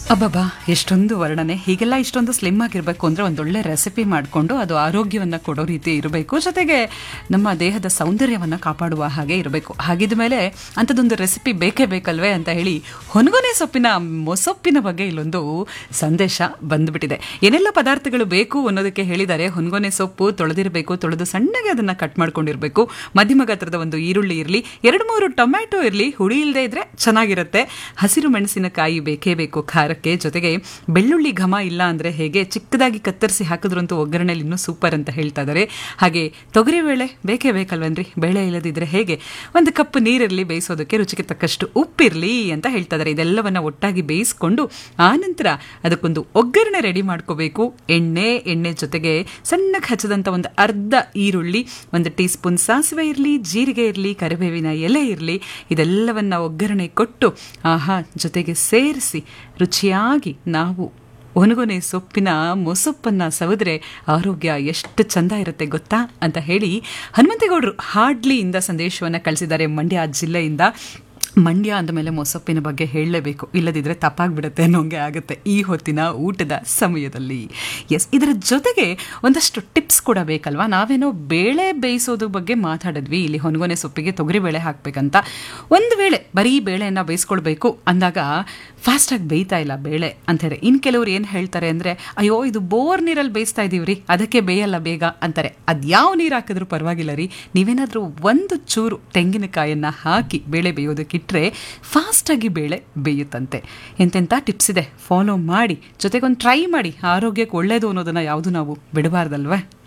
ಅಬ್ಬಬ್ಬಾ ಎಷ್ಟೊಂದು ವರ್ಣನೆ ಹೀಗೆಲ್ಲ ಇಷ್ಟೊಂದು ಸ್ಲಿಮ್ ಆಗಿರಬೇಕು ಅಂದರೆ ಒಂದೊಳ್ಳೆ ರೆಸಿಪಿ ಮಾಡಿಕೊಂಡು ಅದು ಆರೋಗ್ಯವನ್ನು ಕೊಡೋ ರೀತಿ ಇರಬೇಕು ಜೊತೆಗೆ ನಮ್ಮ ದೇಹದ ಸೌಂದರ್ಯವನ್ನು ಕಾಪಾಡುವ ಹಾಗೆ ಇರಬೇಕು ಹಾಗಿದ ಮೇಲೆ ಅಂಥದ್ದೊಂದು ರೆಸಿಪಿ ಬೇಕೇ ಬೇಕಲ್ವೇ ಅಂತ ಹೇಳಿ ಹೊನಗೊನೆ ಸೊಪ್ಪಿನ ಮೊಸೊಪ್ಪಿನ ಬಗ್ಗೆ ಇಲ್ಲೊಂದು ಸಂದೇಶ ಬಂದ್ಬಿಟ್ಟಿದೆ ಏನೆಲ್ಲ ಪದಾರ್ಥಗಳು ಬೇಕು ಅನ್ನೋದಕ್ಕೆ ಹೇಳಿದ್ದಾರೆ ಹೊನಗೊನೆ ಸೊಪ್ಪು ತೊಳೆದಿರಬೇಕು ತೊಳೆದು ಸಣ್ಣಗೆ ಅದನ್ನು ಕಟ್ ಮಾಡ್ಕೊಂಡಿರಬೇಕು ಮಧ್ಯಮ ಗಾತ್ರದ ಒಂದು ಈರುಳ್ಳಿ ಇರಲಿ ಎರಡು ಮೂರು ಟೊಮ್ಯಾಟೊ ಇರಲಿ ಹುಳಿ ಇಲ್ಲದೆ ಇದ್ರೆ ಚೆನ್ನಾಗಿರುತ್ತೆ ಹಸಿರು ಮೆಣಸಿನಕಾಯಿ ಬೇಕೇ ಬೇಕು ಖಾರಕ್ಕೆ ಜೊತೆಗೆ ಬೆಳ್ಳುಳ್ಳಿ ಘಮ ಇಲ್ಲ ಅಂದ್ರೆ ಹೇಗೆ ಚಿಕ್ಕದಾಗಿ ಕತ್ತರಿಸಿ ಹಾಕಿದ್ರಂತೂ ಒಗ್ಗರಣೆಲಿ ಇನ್ನೂ ಸೂಪರ್ ಅಂತ ಹೇಳ್ತಾ ಇದ್ದಾರೆ ಹಾಗೆ ತೊಗರಿ ಬೇಳೆ ಬೇಕೇ ಬೇಕಲ್ವೇನ್ರಿ ಬೇಳೆ ಇಲ್ಲದಿದ್ರೆ ಹೇಗೆ ಒಂದು ಕಪ್ ನೀರಿರಲಿ ಬೇಯಿಸೋದಕ್ಕೆ ರುಚಿಗೆ ತಕ್ಕಷ್ಟು ಉಪ್ಪಿರಲಿ ಅಂತ ಹೇಳ್ತಾ ಇದ್ದಾರೆ ಇದೆಲ್ಲವನ್ನ ಒಟ್ಟಾಗಿ ಬೇಯಿಸ್ಕೊಂಡು ಆನಂತರ ಅದಕ್ಕೊಂದು ಒಗ್ಗರಣೆ ರೆಡಿ ಮಾಡ್ಕೋಬೇಕು ಎಣ್ಣೆ ಎಣ್ಣೆ ಜೊತೆಗೆ ಸಣ್ಣಗೆ ಹಚ್ಚದಂತ ಒಂದು ಅರ್ಧ ಈರುಳ್ಳಿ ಒಂದು ಟೀ ಸ್ಪೂನ್ ಸಾಸಿವೆ ಇರಲಿ ಜೀರಿಗೆ ಇರಲಿ ಕರಿಬೇವಿನ ಎಲೆ ಇರಲಿ ಇದೆಲ್ಲವನ್ನ ಒಗ್ಗರಣೆ ಕೊಟ್ಟು ಆಹಾ ಜೊತೆಗೆ ಸೇರಿಸಿ ರುಚಿಯಾಗಿ ನಾವು ಒಣಗೊನೆ ಸೊಪ್ಪಿನ ಮೊಸೊಪ್ಪನ್ನ ಸವಿದ್ರೆ ಆರೋಗ್ಯ ಎಷ್ಟು ಚಂದ ಇರುತ್ತೆ ಗೊತ್ತಾ ಅಂತ ಹೇಳಿ ಹನುಮಂತೇಗೌಡರು ಹಾಡ್ಲಿಯಿಂದ ಸಂದೇಶವನ್ನು ಕಳಿಸಿದ್ದಾರೆ ಮಂಡ್ಯ ಜಿಲ್ಲೆಯಿಂದ ಮಂಡ್ಯ ಅಂದಮೇಲೆ ಮೊಸೊಪ್ಪಿನ ಬಗ್ಗೆ ಹೇಳಲೇಬೇಕು ಇಲ್ಲದಿದ್ರೆ ತಪ್ಪಾಗ್ಬಿಡುತ್ತೆ ಅನ್ನೋಂಗೆ ಆಗುತ್ತೆ ಈ ಹೊತ್ತಿನ ಊಟದ ಸಮಯದಲ್ಲಿ ಎಸ್ ಇದರ ಜೊತೆಗೆ ಒಂದಷ್ಟು ಟಿಪ್ಸ್ ಕೂಡ ಬೇಕಲ್ವಾ ನಾವೇನೋ ಬೇಳೆ ಬೇಯಿಸೋದ್ರ ಬಗ್ಗೆ ಮಾತಾಡಿದ್ವಿ ಇಲ್ಲಿ ಹೊನಗೊನೆ ಸೊಪ್ಪಿಗೆ ತೊಗರಿ ಬೇಳೆ ಹಾಕಬೇಕಂತ ಒಂದು ವೇಳೆ ಬರೀ ಬೇಳೆಯನ್ನು ಬೇಯಿಸ್ಕೊಳ್ಬೇಕು ಅಂದಾಗ ಫಾಸ್ಟಾಗಿ ಬೇಯ್ತಾ ಇಲ್ಲ ಬೇಳೆ ಅಂತಾರೆ ಇನ್ನು ಕೆಲವ್ರು ಏನು ಹೇಳ್ತಾರೆ ಅಂದರೆ ಅಯ್ಯೋ ಇದು ಬೋರ್ ನೀರಲ್ಲಿ ಬೇಯಿಸ್ತಾ ಇದೀವಿ ರೀ ಅದಕ್ಕೆ ಬೇಯಲ್ಲ ಬೇಗ ಅಂತಾರೆ ಅದು ಯಾವ ನೀರು ಹಾಕಿದ್ರೂ ಪರವಾಗಿಲ್ಲ ರೀ ನೀವೇನಾದರೂ ಒಂದು ಚೂರು ತೆಂಗಿನಕಾಯನ್ನು ಹಾಕಿ ಬೇಳೆ ಬೇಯೋದಕ್ಕಿಟ್ರೆ ಫಾಸ್ಟಾಗಿ ಬೇಳೆ ಬೇಯುತ್ತಂತೆ ಎಂತೆಂಥ ಟಿಪ್ಸ್ ಇದೆ ಫಾಲೋ ಮಾಡಿ ಜೊತೆಗೊಂದು ಟ್ರೈ ಮಾಡಿ ಆರೋಗ್ಯಕ್ಕೆ ಒಳ್ಳೆಯದು ಅನ್ನೋದನ್ನು ಯಾವುದು ನಾವು ಬಿಡಬಾರ್ದಲ್ವೇ